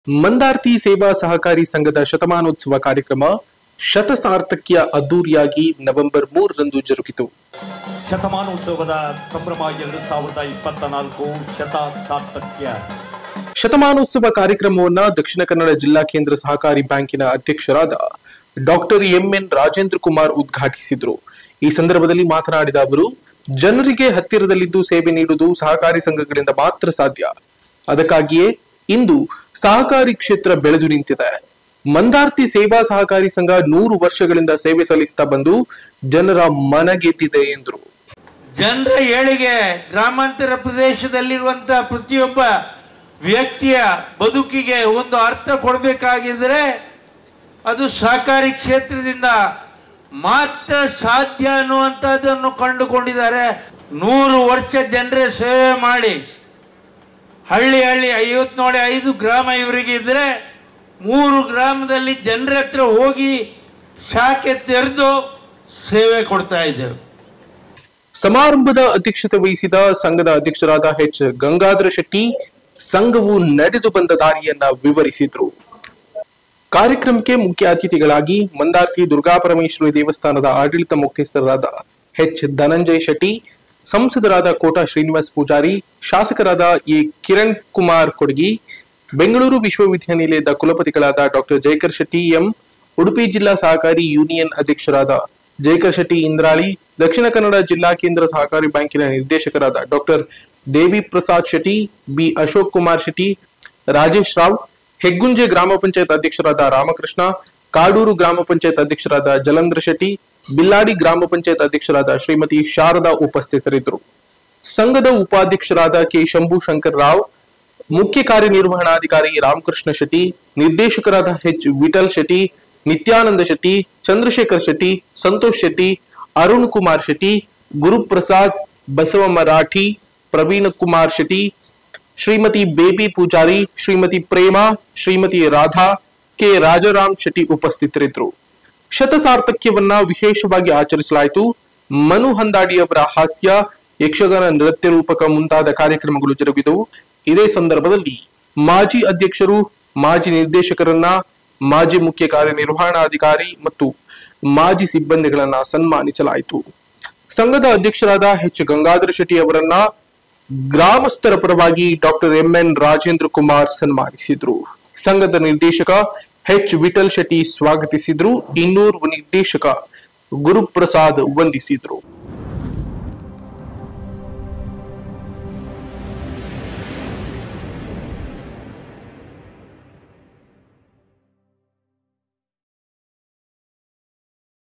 ಮಂದಾರ್ತಿ ಸೇವಾ ಸಹಕಾರಿ ಸಂಘದ ಶತಮಾನೋತ್ಸವ ಕಾರ್ಯಕ್ರಮ ಶತಸಾರ್ಥಕ್ಯ ಅದ್ದೂರಿಯಾಗಿ ನವೆಂಬರ್ ಮೂರರಂದು ಜರುಗಿತು ಶತಮಾನೋತ್ಸವದ ಸಂಭ್ರಮ ಎರಡು ಸಾವಿರದ ಇಪ್ಪತ್ತ ನಾಲ್ಕು ಶತ ಸಾರ್ಥಕ್ಯ ಶತಮಾನೋತ್ಸವ ಕಾರ್ಯಕ್ರಮವನ್ನ ದಕ್ಷಿಣ ಕನ್ನಡ ಜಿಲ್ಲಾ ಕೇಂದ್ರ ಸಹಕಾರಿ ಬ್ಯಾಂಕಿನ ಅಧ್ಯಕ್ಷರಾದ ಡಾಕ್ಟರ್ ಎಂಎನ್ ರಾಜೇಂದ್ರ ಕುಮಾರ್ ಉದ್ಘಾಟಿಸಿದ್ರು ಈ ಸಂದರ್ಭದಲ್ಲಿ ಮಾತನಾಡಿದ ಅವರು ಜನರಿಗೆ ಹತ್ತಿರದಲ್ಲಿದ್ದು ಸೇವೆ ನೀಡುವುದು ಸಹಕಾರಿ ಸಂಘಗಳಿಂದ ಮಾತ್ರ ಸಾಧ್ಯ ಅದಕ್ಕಾಗಿಯೇ ಇಂದು ಸಹಕಾರಿ ಕ್ಷೇತ್ರ ಬೆಳೆದು ನಿಂತಿದೆ ಮಂದಾರ್ತಿ ಸೇವಾ ಸಹಕಾರಿ ಸಂಘ ನೂರು ವರ್ಷಗಳಿಂದ ಸೇವೆ ಸಲ್ಲಿಸ್ತಾ ಬಂದು ಜನರ ಮನಗೆದ್ದಿದೆ ಎಂದರು ಜನರ ಏಳಿಗೆ ಗ್ರಾಮಾಂತರ ಪ್ರದೇಶದಲ್ಲಿರುವಂತಹ ಪ್ರತಿಯೊಬ್ಬ ವ್ಯಕ್ತಿಯ ಬದುಕಿಗೆ ಒಂದು ಅರ್ಥ ಕೊಡಬೇಕಾಗಿದ್ರೆ ಅದು ಸಹಕಾರಿ ಕ್ಷೇತ್ರದಿಂದ ಮಾತ್ರ ಸಾಧ್ಯ ಅನ್ನುವಂಥದ್ದನ್ನು ಕಂಡುಕೊಂಡಿದ್ದಾರೆ ನೂರು ವರ್ಷ ಜನರೇ ಸೇವೆ ಮಾಡಿ ಹಳ್ಳಿ ಹಳ್ಳಿ ಐವತ್ತು ನೋಡಿ ಐದು ಗ್ರಾಮ ಇವರಿಗೆ ಇದ್ರೆ ಮೂರು ಗ್ರಾಮದಲ್ಲಿ ಜನರ ಹತ್ರ ಹೋಗಿ ಶಾಖೆ ತೆರೆದು ಸೇವೆ ಕೊಡ್ತಾ ಇದ್ದೇವೆ ಸಮಾರಂಭದ ಅಧ್ಯಕ್ಷತೆ ವಹಿಸಿದ ಸಂಘದ ಅಧ್ಯಕ್ಷರಾದ ಎಚ್ ಗಂಗಾಧರ ಶೆಟ್ಟಿ ಸಂಘವು ನಡೆದು ಬಂದ ದಾರಿಯನ್ನ ವಿವರಿಸಿದ್ರು ಕಾರ್ಯಕ್ರಮಕ್ಕೆ ಮುಖ್ಯ ಅತಿಥಿಗಳಾಗಿ ಮಂದಾರ್ತಿ ದುರ್ಗಾಪರಮೇಶ್ವರಿ ದೇವಸ್ಥಾನದ ಆಡಳಿತ ಮುಖ್ಯಸ್ಥರಾದ ಎಚ್ ಧನಂಜಯ ಶೆಟ್ಟಿ ಸಂಸದರಾದ ಕೋಟಾ ಶ್ರೀನಿವಾಸ್ ಪೂಜಾರಿ ಶಾಸಕರಾದ ಎ ಕಿರಣ್ ಕುಮಾರ್ ಕೊಡಗಿ ಬೆಂಗಳೂರು ವಿಶ್ವವಿದ್ಯಾನಿಲಯದ ಕುಲಪತಿಗಳಾದ ಡಾಕ್ಟರ್ ಜಯಕರ್ ಶೆಟ್ಟಿ ಎಂ ಉಡುಪಿ ಜಿಲ್ಲಾ ಸಹಕಾರಿ ಯೂನಿಯನ್ ಅಧ್ಯಕ್ಷರಾದ ಜಯಕರ್ ಶೆಟ್ಟಿ ಇಂದ್ರಾಳಿ ದಕ್ಷಿಣ ಕನ್ನಡ ಜಿಲ್ಲಾ ಕೇಂದ್ರ ಸಹಕಾರಿ ಬ್ಯಾಂಕಿನ ನಿರ್ದೇಶಕರಾದ ಡಾಕ್ಟರ್ ದೇವಿ ಪ್ರಸಾದ್ ಶೆಟ್ಟಿ ಬಿ ಅಶೋಕ್ ಕುಮಾರ್ ಶೆಟ್ಟಿ ರಾಜೇಶ್ ರಾವ್ ಹೆಗ್ಗುಂಜೆ ಗ್ರಾಮ ಪಂಚಾಯತ್ ಅಧ್ಯಕ್ಷರಾದ ರಾಮಕೃಷ್ಣ ಕಾಡೂರು ಗ್ರಾಮ ಪಂಚಾಯತ್ ಅಧ್ಯಕ್ಷರಾದ ಜಲಂಧ್ರ ಶೆಟ್ಟಿ ಬಿಲ್ಲಾಡಿ ಗ್ರಾಮ ಪಂಚಾಯತ್ ಅಧ್ಯಕ್ಷರಾದ ಶ್ರೀಮತಿ ಶಾರದಾ ಉಪಸ್ಥಿತರಿದ್ದರು ಸಂಘದ ಉಪಾಧ್ಯಕ್ಷರಾದ ಕೆ ಶಂಭು ಶಂಕರ್ ರಾವ್ ಮುಖ್ಯ ಕಾರ್ಯನಿರ್ವಹಣಾಧಿಕಾರಿ ರಾಮಕೃಷ್ಣ ಶೆಟ್ಟಿ ನಿರ್ದೇಶಕರಾದ H Vittal Shetty Nityananda Shetty Chandrashekar Shetty Santosh Shetty Arun Kumar Shetty Guruprasad Basava Marathi Praveen Kumar Shetty Shrimati Baby Poojari Shrimati Prema Shrimati Radha K Rajaram Shetty ಉಪಸ್ಥಿತರಿದ್ದರು ಶತಸಾರ್ಥಕ್ಯವನ್ನ ವಿಶೇಷವಾಗಿ ಆಚರಿಸಲಾಯಿತು ಮನು ಹಂದಾಡಿಯವರ ಹಾಸ್ಯ ಯಕ್ಷಗಾನ ನೃತ್ಯ ರೂಪಕ ಮುಂತಾದ ಕಾರ್ಯಕ್ರಮಗಳು ಜರುಗಿದವು ಇದೇ ಸಂದರ್ಭದಲ್ಲಿ ಮಾಜಿ ಅಧ್ಯಕ್ಷರು ಮಾಜಿ ನಿರ್ದೇಶಕರನ್ನ ಮಾಜಿ ಮುಖ್ಯ ಕಾರ್ಯನಿರ್ವಹಣಾಧಿಕಾರಿ ಮತ್ತು ಮಾಜಿ ಸಿಬ್ಬಂದಿಗಳನ್ನ ಸನ್ಮಾನಿಸಲಾಯಿತು ಸಂಘದ ಅಧ್ಯಕ್ಷರಾದ ಎಚ್ ಗಂಗಾಧರ ಶೆಟ್ಟಿ ಅವರನ್ನ ಗ್ರಾಮಸ್ಥರ ಪರವಾಗಿ ಡಾಕ್ಟರ್ ಎಂಎನ್ ರಾಜೇಂದ್ರ ಕುಮಾರ್ ಸನ್ಮಾನಿಸಿದ್ರು ಸಂಘದ ನಿರ್ದೇಶಕ ಎಚ್ ವಿಠಲ್ ಶೆಟ್ಟಿ ಸ್ವಾಗತಿಸಿದ್ರು ಇನ್ನೂರು ನಿರ್ದೇಶಕ ಗುರುಪ್ರಸಾದ್ ವಂದಿಸಿದ್ರು